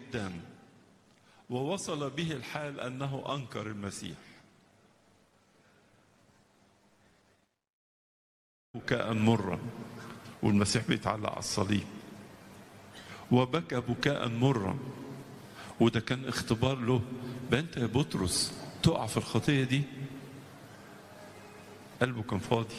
جدا ووصل به الحال انه انكر المسيح بكاء مرا والمسيح بيتعلق على الصليب وبكى بكاء مرا وده كان اختبار له بقى انت يا بطرس تقع في الخطيه دي قلبه كان فاضي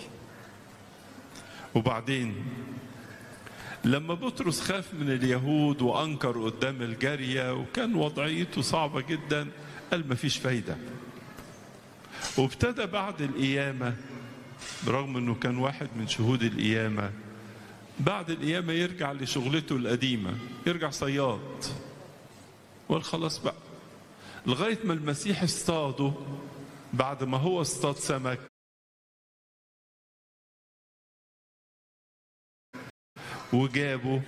وبعدين لما بطرس خاف من اليهود وانكر قدام الجاريه وكان وضعيته صعبه جدا قال مفيش فايده وابتدى بعد القيامه برغم انه كان واحد من شهود القيامه بعد القيامه يرجع لشغلته القديمه يرجع صياد وقال خلاص بقى لغايه ما المسيح اصطاده بعد ما هو اصطاد سمك وجابه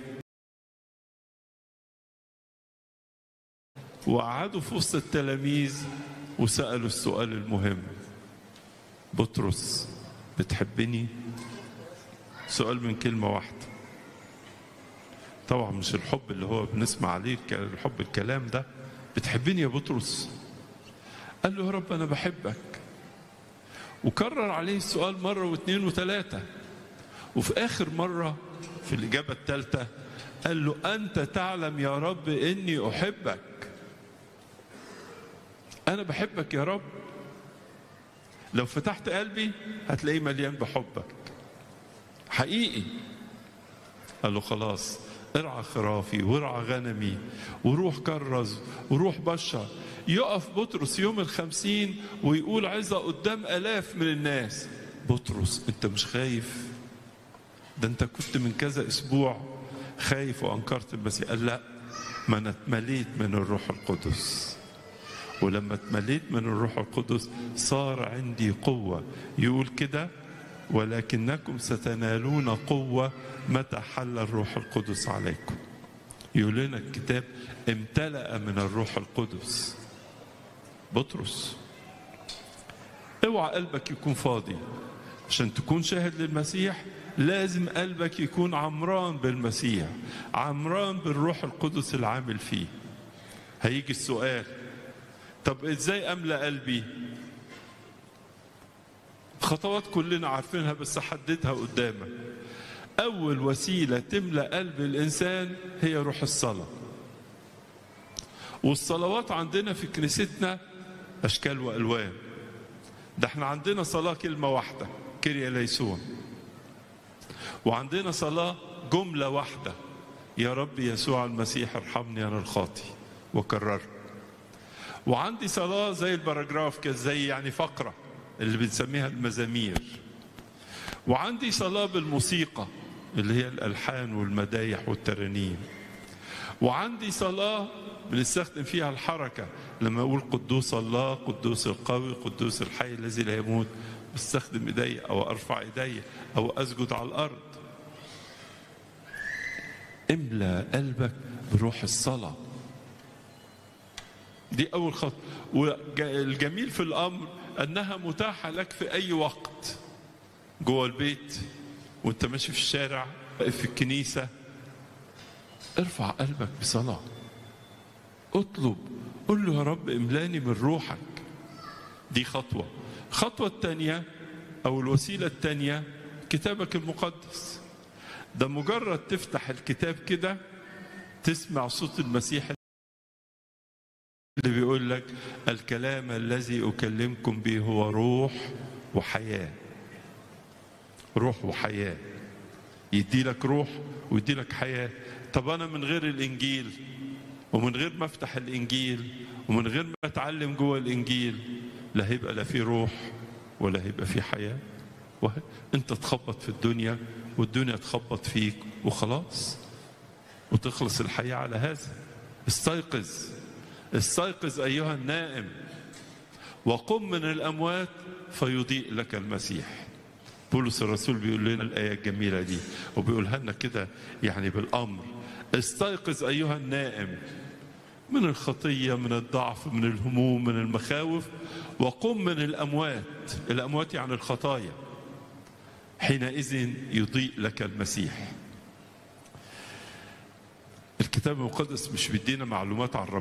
وقعدوا في وسط التلاميذ وسألوا السؤال المهم بطرس بتحبني سؤال من كلمة واحدة طبعا مش الحب اللي هو بنسمع عليه الحب الكلام ده بتحبني يا بطرس قال له يا رب أنا بحبك وكرر عليه السؤال مرة واثنين وثلاثة وفي آخر مرة في الإجابة الثالثة قال له أنت تعلم يا رب إني أحبك أنا بحبك يا رب لو فتحت قلبي هتلاقيه مليان بحبك حقيقي قال له خلاص ارعى خرافي وارعى غنمي وروح كرز وروح بشر يقف بطرس يوم الخمسين ويقول عظة قدام ألاف من الناس بطرس انت مش خايف ده انت كنت من كذا اسبوع خايف وانكرت المسيح قال لا ما انا اتمليت من الروح القدس ولما اتمليت من الروح القدس صار عندي قوة يقول كده ولكنكم ستنالون قوة متى حل الروح القدس عليكم يقول لنا الكتاب امتلأ من الروح القدس بطرس اوعى قلبك يكون فاضي عشان تكون شاهد للمسيح لازم قلبك يكون عمران بالمسيح عمران بالروح القدس العامل فيه هيجي السؤال طب ازاي املا قلبي خطوات كلنا عارفينها بس حددها قدامك اول وسيله تملا قلب الانسان هي روح الصلاه والصلوات عندنا في كنيستنا اشكال والوان ده احنا عندنا صلاه كلمه واحده كريا ليسون وعندنا صلاه جمله واحده يا رب يسوع المسيح ارحمني انا الخاطي وكررها وعندي صلاة زي الباراجراف كده زي يعني فقرة اللي بنسميها المزامير وعندي صلاة بالموسيقى اللي هي الألحان والمدايح والترانيم وعندي صلاة بنستخدم فيها الحركة لما أقول قدوس الله قدوس القوي قدوس الحي الذي لا يموت بستخدم ايدي أو أرفع ايدي أو أسجد على الأرض املى قلبك بروح الصلاه دي أول خطوة والجميل في الأمر أنها متاحة لك في أي وقت جوه البيت وأنت ماشي في الشارع واقف في الكنيسة ارفع قلبك بصلاة اطلب قل له يا رب املاني من روحك دي خطوة الخطوة الثانية أو الوسيلة الثانية كتابك المقدس ده مجرد تفتح الكتاب كده تسمع صوت المسيح اللي بيقول لك الكلام الذي أكلمكم به هو روح وحياة روح وحياة يدي لك روح ويدي لك حياة طب أنا من غير الإنجيل ومن غير ما أفتح الإنجيل ومن غير ما أتعلم جوه الإنجيل لا هيبقى لا في روح ولا هيبقى في حياة أنت تخبط في الدنيا والدنيا تخبط فيك وخلاص وتخلص الحياة على هذا استيقظ استيقظ ايها النائم وقم من الاموات فيضيء لك المسيح بولس الرسول بيقول لنا الايه الجميله دي وبيقولها لنا كده يعني بالامر استيقظ ايها النائم من الخطيه من الضعف من الهموم من المخاوف وقم من الاموات الاموات يعني الخطايا حينئذ يضيء لك المسيح الكتاب المقدس مش بيدينا معلومات عن ربنا